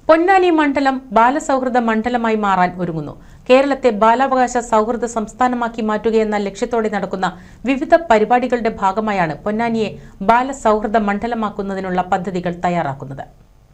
പൊന്നാനി മണ്ഡലം ബാലസൗഹൃദ മണ്ഡലമായി മാറാൻ ഒരുങ്ങുന്നു കേരളത്തെ ബാലാവകാശ സൗഹൃദ സംസ്ഥാനമാക്കി മാറ്റുകയെന്ന ലക്ഷ്യത്തോടെ നടക്കുന്ന വിവിധ പരിപാടികളുടെ ഭാഗമായാണ് പൊന്നാനിയെ ബാലസൗഹൃദ മണ്ഡലമാക്കുന്നതിനുള്ള പദ്ധതികൾ തയ്യാറാക്കുന്നത്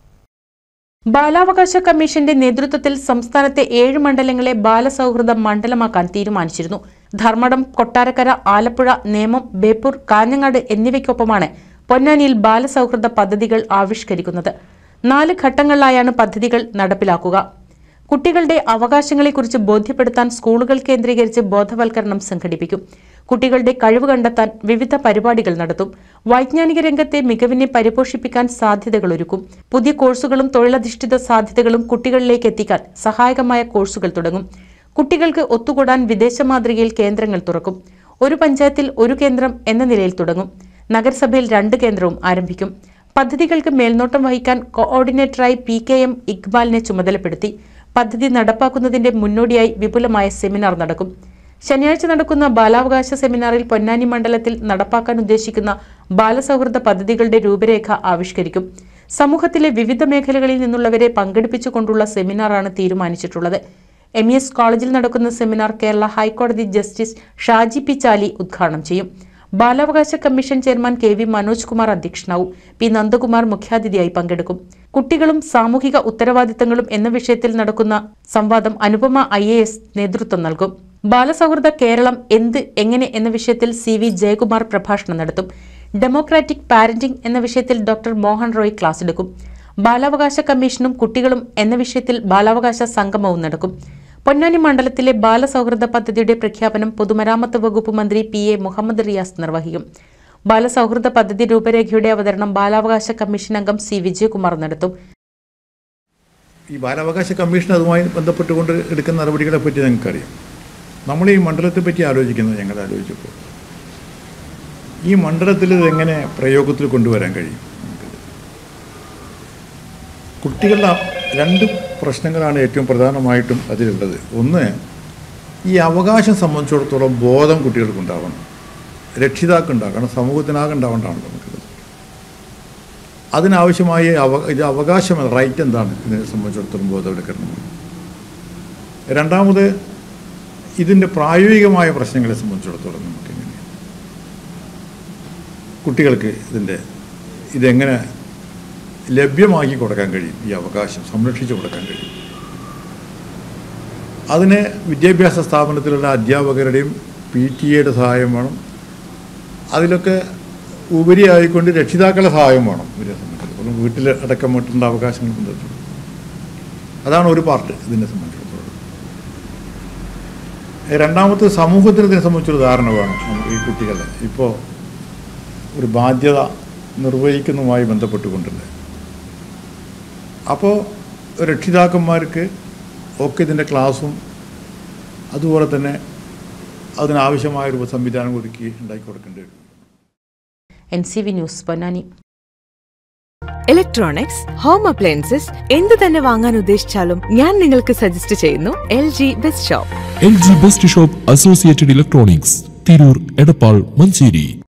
ബാലാവകാശ കമ്മീഷന്റെ നേതൃത്വത്തിൽ സംസ്ഥാനത്തെ ഏഴ് മണ്ഡലങ്ങളെ ബാലസൗഹൃദ മണ്ഡലമാക്കാൻ തീരുമാനിച്ചിരുന്നു ധർമ്മടം കൊട്ടാരക്കര ആലപ്പുഴ നേമം ബേപ്പൂർ കാഞ്ഞങ്ങാട് എന്നിവയ്ക്കൊപ്പമാണ് പൊന്നാനിയിൽ ബാലസൗഹൃദ പദ്ധതികൾ ആവിഷ്കരിക്കുന്നത് നാല് ഘട്ടങ്ങളിലായാണ് പദ്ധതികൾ നടപ്പിലാക്കുക കുട്ടികളുടെ അവകാശങ്ങളെക്കുറിച്ച് ബോധ്യപ്പെടുത്താൻ സ്കൂളുകൾ കേന്ദ്രീകരിച്ച് ബോധവൽക്കരണം സംഘടിപ്പിക്കും കുട്ടികളുടെ കഴിവ് കണ്ടെത്താൻ വിവിധ പരിപാടികൾ നടത്തും വൈജ്ഞാനിക രംഗത്തെ മികവിനെ പരിപോഷിപ്പിക്കാൻ സാധ്യതകളൊരുക്കും പുതിയ കോഴ്സുകളും തൊഴിലധിഷ്ഠിത സാധ്യതകളും കുട്ടികളിലേക്ക് എത്തിക്കാൻ സഹായകമായ കോഴ്സുകൾ തുടങ്ങും കുട്ടികൾക്ക് ഒത്തുകൂടാൻ വിദേശ മാതൃകയിൽ കേന്ദ്രങ്ങൾ തുറക്കും ഒരു പഞ്ചായത്തിൽ ഒരു കേന്ദ്രം എന്ന നിലയിൽ തുടങ്ങും നഗരസഭയിൽ രണ്ട് കേന്ദ്രവും ആരംഭിക്കും പദ്ധതികൾക്ക് മേൽനോട്ടം വഹിക്കാൻ കോഓർഡിനേറ്ററായി പി കെ എം ഇക്ബാലിനെ ചുമതലപ്പെടുത്തി പദ്ധതി നടപ്പാക്കുന്നതിന്റെ മുന്നോടിയായി വിപുലമായ സെമിനാർ നടക്കും ശനിയാഴ്ച നടക്കുന്ന ബാലാവകാശ സെമിനാറിൽ പൊന്നാനി മണ്ഡലത്തിൽ നടപ്പാക്കാൻ ഉദ്ദേശിക്കുന്ന ബാലസൗഹൃദ പദ്ധതികളുടെ രൂപരേഖ ആവിഷ്കരിക്കും സമൂഹത്തിലെ വിവിധ മേഖലകളിൽ നിന്നുള്ളവരെ പങ്കെടുപ്പിച്ചുകൊണ്ടുള്ള സെമിനാറാണ് തീരുമാനിച്ചിട്ടുള്ളത് എം ഇ എസ് കോളേജിൽ നടക്കുന്ന സെമിനാർ കേരള ഹൈക്കോടതി ജസ്റ്റിസ് ഷാജി പി ചാലി ഉദ്ഘാടനം ചെയ്യും ബാലാവകാശ commission chairman K V Manoj Kumar അധ്യക്ഷനാവും പി നന്ദകുമാർ മുഖ്യാതിഥിയായി പങ്കെടുക്കും കുട്ടികളും സാമൂഹിക ഉത്തരവാദിത്തങ്ങളും എന്ന വിഷയത്തിൽ നടക്കുന്ന സംവാദം അനുപമ ഐ എ എസ് നേതൃത്വം നൽകും ബാലസൗഹൃദ കേരളം എന്ത് എങ്ങനെ എന്ന വിഷയത്തിൽ സി വി ജയകുമാർ പ്രഭാഷണം നടത്തും ഡെമോക്രാറ്റിക് പാരന്റിംഗ് എന്ന വിഷയത്തിൽ ഡോക്ടർ മോഹൻ റോയ് ക്ലാസ് എടുക്കും ബാലാവകാശ കമ്മീഷനും കുട്ടികളും എന്ന വിഷയത്തിൽ ബാലാവകാശ സംഗമവും നടക്കും പൊന്നാനി മണ്ഡലത്തിലെ ബാലസൗഹൃദ പദ്ധതിയുടെ പ്രഖ്യാപനം പൊതുമരാമത്ത് വകുപ്പ് മന്ത്രി പി എ മുഹമ്മദ് റിയാസ് നിർവഹിക്കും ബാലസൗഹൃദ പദ്ധതി രൂപരേഖയുടെ അവതരണം ബാലാവകാശ കമ്മീഷൻ അംഗം സി വിജയകുമാർ നടത്തും ഈ ബാലാവകാശ കമ്മീഷൻ അതുമായി ബന്ധപ്പെട്ടുകൊണ്ട് എടുക്കുന്ന നടപടികളെ പറ്റി ഞങ്ങൾക്കറിയാം നമ്മൾ ഈ മണ്ഡലത്തെ പറ്റി ആലോചിക്കുന്നത് ഞങ്ങൾ ആലോചിച്ചപ്പോൾ ഈ മണ്ഡലത്തിൽ ഇതെങ്ങനെ പ്രയോഗത്തിൽ കൊണ്ടുവരാൻ കഴിയും നമുക്കത്? കുട്ടികളുടെ രണ്ട് പ്രശ്നങ്ങളാണ് ഏറ്റവും പ്രധാനമായിട്ടും അതിലുള്ളത് ഒന്ന് ഈ അവകാശം സംബന്ധിച്ചിടത്തോളം ബോധം കുട്ടികൾക്കുണ്ടാവണം രക്ഷിതാക്കുണ്ടാകണം സമൂഹത്തിനാകെ ഉണ്ടാവേണ്ടതാണ് നമുക്കുള്ളത് അതിനാവശ്യമായ അവ ഇത് അവകാശം റൈറ്റ് എന്താണ് ഇതിനെ സംബന്ധിച്ചിടത്തോളം ബോധവൽക്കരണമാണ് രണ്ടാമത് ഇതിൻ്റെ പ്രായോഗികമായ പ്രശ്നങ്ങളെ സംബന്ധിച്ചിടത്തോളം നമുക്ക് എങ്ങനെ കുട്ടികൾക്ക് ഇതിൻ്റെ ഇതെങ്ങനെ ലഭ്യമാക്കി കൊടുക്കാൻ കഴിയും ഈ അവകാശം സംരക്ഷിച്ചു കൊടുക്കാൻ കഴിയും അതിന് വിദ്യാഭ്യാസ സ്ഥാപനത്തിലുള്ള അധ്യാപകരുടെയും പി ടി എയുടെ സഹായം വേണം അതിലൊക്കെ ഉപരിയായിക്കൊണ്ട് രക്ഷിതാക്കളുടെ സഹായം വേണം ഇവരെ സംബന്ധിച്ചിടത്തോളം വീട്ടിൽ അടക്കം മറ്റുള്ള അവകാശങ്ങൾ സംബന്ധിച്ചിടത്തോളം അതാണ് ഒരു പാർട്ട് ഇതിനെ സംബന്ധിച്ചിടത്തോളം രണ്ടാമത്തെ സമൂഹത്തിന് ഇതിനെ സംബന്ധിച്ചൊരു ധാരണ വേണം നമുക്ക് ഈ കുട്ടികളെ ഇപ്പോൾ ഒരു ബാധ്യത നിർവഹിക്കുന്നതുമായി ബന്ധപ്പെട്ടുകൊണ്ടുണ്ട് അപ്പോൾ രക്ഷിതാക്കന്മാർക്ക് ഒക്കെ ഇതിൻ്റെ ക്ലാസ്സും അതുപോലെ തന്നെ അതിനാവശ്യമായ ഒരു സംവിധാനം ഒരുക്കി ഉണ്ടാക്കി കൊടുക്കേണ്ടി വരും N C V news Ponnani electronics home appliances എന്ത് തന്നെ വാങ്ങാൻ ഉദ്ദേശിച്ചാലും ഞാൻ നിങ്ങൾക്ക് സജസ്റ്റ് ചെയ്യുന്നു L G best shop L G best shop associated electronics Tirur Edappal Manjeri